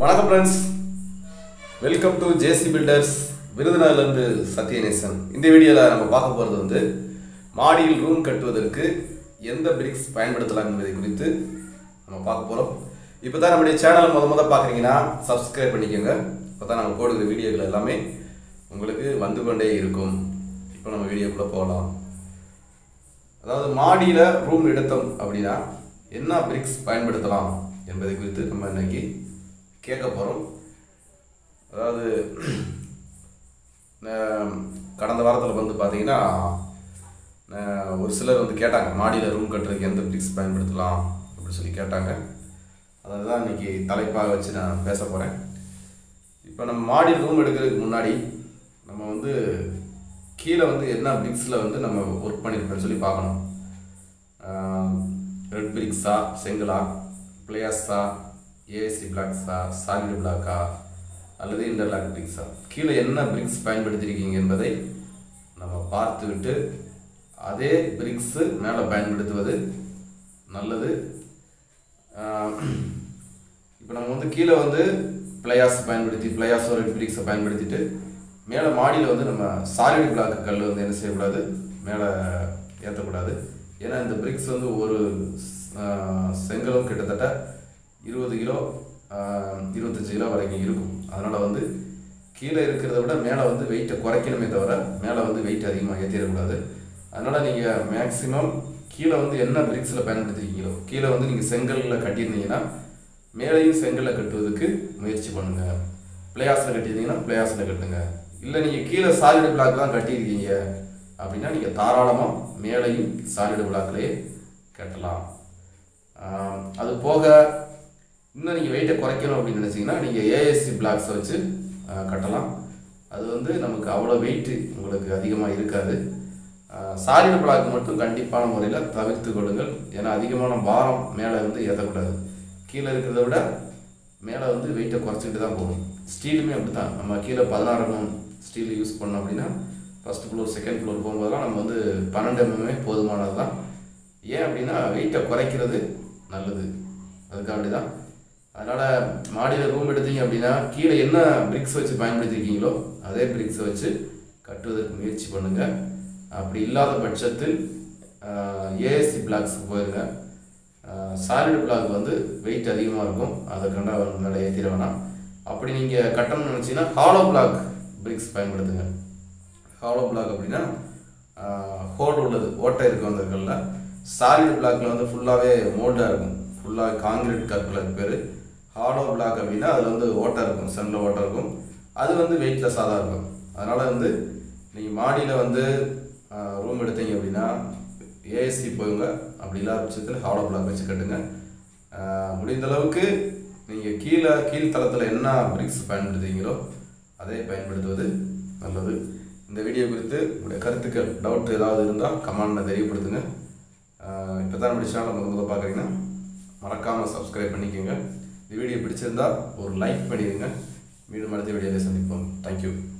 வணக்கம் friends welcome to JC builders விருதுநகர்லேருந்து சத்யநேசன் இந்த வீடியோவில் நம்ம பார்க்க போகிறது வந்து மாடியில் ரூம் கட்டுவதற்கு எந்த பிரிக்ஸ் பயன்படுத்தலாம் என்பதை குறித்து நம்ம பார்க்க போகிறோம் இப்போ தான் நம்முடைய சேனலை முத முத பார்க்குறீங்கன்னா சப்ஸ்கிரைப் பண்ணிக்கோங்க இப்போ தான் நம்ம போடுகிற வீடியோக்கள் எல்லாமே உங்களுக்கு வந்து கொண்டே இருக்கும் இப்போ நம்ம வீடியோக்குள்ளே போகலாம் அதாவது மாடியில் ரூம் எடுத்தோம் அப்படின்னா என்ன பிரிக்ஸ் பயன்படுத்தலாம் என்பதை குறித்து நம்ம இன்னைக்கு கேட்க போகிறோம் அதாவது அஹ், கடந்த வாரத்தில் வந்து பார்த்தீங்கன்னா அஹ், ஒரு சிலர் வந்து கேட்டாங்க மாடியில் ரூம் கட்டுறதுக்கு எந்த பிரிக்ஸ் பயன்படுத்தலாம் அப்படின்னு சொல்லி கேட்டாங்க அதை தான் இன்னைக்கு தலைப்பாக வச்சு நான் பேச போகிறேன் இப்போ நம்ம மாடியில் ரூம் எடுக்கிறதுக்கு முன்னாடி நம்ம வந்து கீழே வந்து என்ன பிரிக்ஸில் வந்து நம்ம ஒர்க் பண்ணியிருப்பேன்னு சொல்லி பார்க்கணும் ரெட் பிரிக்ஸா செங்கலா பிளேயர்ஸா ஏஎஸ்சி பிளாக்ஸா சாலிட் பிளாக்கா அல்லது இன்டர்லாக் பிரிக்ஸா கீழே என்ன பிரிக்ஸ் பயன்படுத்தியிருக்கீங்க என்பதை நம்ம பார்த்துவிட்டு அதே பிரிக்ஸு மேலே பயன்படுத்துவது நல்லது இப்போ நம்ம வந்து கீழே வந்து பிளேயாஸ் பயன்படுத்தி பிளேயாஸ் ரெட் பிரிக்ஸை பயன்படுத்திட்டு மேலே மாடியில் வந்து நம்ம சாலிட் பிளாக் கல் வந்து என்ன செய்யக்கூடாது மேலே ஏற்றக்கூடாது ஏன்னா இந்த பிரிக்ஸ் வந்து ஒரு ஆஹ், செங்கலும் கிட்டத்தட்ட இருபது கிலோ ஆஹ், இருபத்தஞ்சு கிலோ வரைக்கும் இருக்கும் அதனால் வந்து கீழே இருக்கிறத விட மேலே வந்து வெயிட்டை குறைக்கணுமே தவிர மேலே வந்து வெயிட் அதிகமாக ஏற்றிடக்கூடாது அதனால் நீங்கள் மேக்ஸிமம் கீழே வந்து என்ன பிரிக்ஸில் பயன்படுத்திருக்கீங்களோ கீழே வந்து நீங்கள் செங்கலில் கட்டியிருந்தீங்கன்னா மேலேயும் செங்கலில் கட்டுவதற்கு முயற்சி பண்ணுங்கள் பிளேயாஸில் கட்டியிருந்தீங்கன்னா பிளேயாஸில் கட்டுங்க இல்லை நீங்கள் கீழே சாலிடு பிளாக் தான் கட்டியிருக்கீங்க அப்படின்னா நீங்கள் தாராளமாக மேலேயும் சாலிடு பிளாக்லேயே கட்டலாம் ஆஹ் அது போக இன்னும் நீங்கள் வெயிட்டை குறைக்கணும் அப்படின்னு நினச்சிங்கன்னா நீங்கள் ஏஎஸ்சி பிளாக்ஸை வச்சு ஆஹ் கட்டலாம் அது வந்து நமக்கு அவ்வளோ வெயிட்டு உங்களுக்கு அதிகமாக இருக்காது சாலிடு பிளாக் மட்டும் கண்டிப்பான முறையில் தவிர்த்து கொள்ளுங்கள் ஏன்னா அதிகமான பாரம் மேலே வந்து ஏற்றக்கூடாது கீழே இருக்கிறத விட மேலே வந்து வெயிட்டை குறைச்சிக்கிட்டு தான் போகணும் ஸ்டீலுமே அப்படி தான் நம்ம கீழே பதினாறு எம்எம் ஸ்டீல் யூஸ் பண்ணோம் அப்படின்னா ஃபஸ்ட் ஃப்ளோர் செகண்ட் ஃப்ளோர் போகும்போதெல்லாம் நம்ம வந்து பன்னெண்டு எம்எம்ஏ போதுமானது தான் ஏன் அப்படின்னா வெயிட்டை குறைக்கிறது நல்லது அதுக்காண்டி தான் அதனால் மாடியில் ரூம் எடுத்தீங்க அப்படின்னா கீழே என்ன பிரிக்ஸ் வச்சு பயன்படுத்திருக்கீங்களோ அதே பிரிக்ஸை வச்சு கட்டுவதற்கு முயற்சி பண்ணுங்கள் அப்படி இல்லாத பட்சத்தில் ஏஎஸ்சி பிளாக்ஸுக்கு போயிருங்க சாலிட் பிளாக் வந்து வெயிட் அதிகமாக இருக்கும் அதை கண்டா மேலே ஏற்றிட வேணாம் அப்படி நீங்கள் கட்டணும்னு நினச்சிங்கன்னா ஹாலோ பிளாக் பிரிக்ஸ் பயன்படுத்துங்க ஹாலோ பிளாக் அப்படின்னா ஹோல் உள்ளது ஓட்டை இருக்கும் அந்த கல்ல சாலிட் பிளாக்ல வந்து ஃபுல்லாகவே மோல்டாக இருக்கும் ஃபுல்லாக காங்கிரீட் கற்கள் பேர் ஹாலோ பிளாக் அப்படின்னா அதில் வந்து ஓட்டை இருக்கும் சென்டர் ஓட்டை இருக்கும் அது வந்து வெயிட்லெஸ்ஸாக தான் இருக்கும் அதனால் வந்து நீங்கள் மாடியில் வந்து ரூம் எடுத்தீங்க அப்படின்னா ஏஎஸ்சி போயுங்க அப்படி இல்லாத பட்சத்தில் ஹாலோ பிளாக் வச்சு கட்டுங்க ஆஹ் முடிந்த அளவுக்கு நீங்கள் கீழே கீழ்த்தளத்தில் என்ன பிரிக்ஸ் பயன்படுத்துறீங்களோ அதை பயன்படுத்துவது நல்லது இந்த வீடியோ குறித்து உங்களுடைய கருத்துக்கள் டவுட் ஏதாவது இருந்தால் கமெண்ட்டில் தெரியப்படுத்துங்க இப்போ தான் நம்ம சேனலை முத முத பார்க்குறீங்கன்னா மறக்காமல் சப்ஸ்கிரைப் பண்ணிக்கோங்க இந்த வீடியோ பிடிச்சிருந்தா ஒரு லைக் பண்ணிடுங்க மீண்டும் அடுத்த வீடியோவில் சந்திப்போம் தேங்க்யூ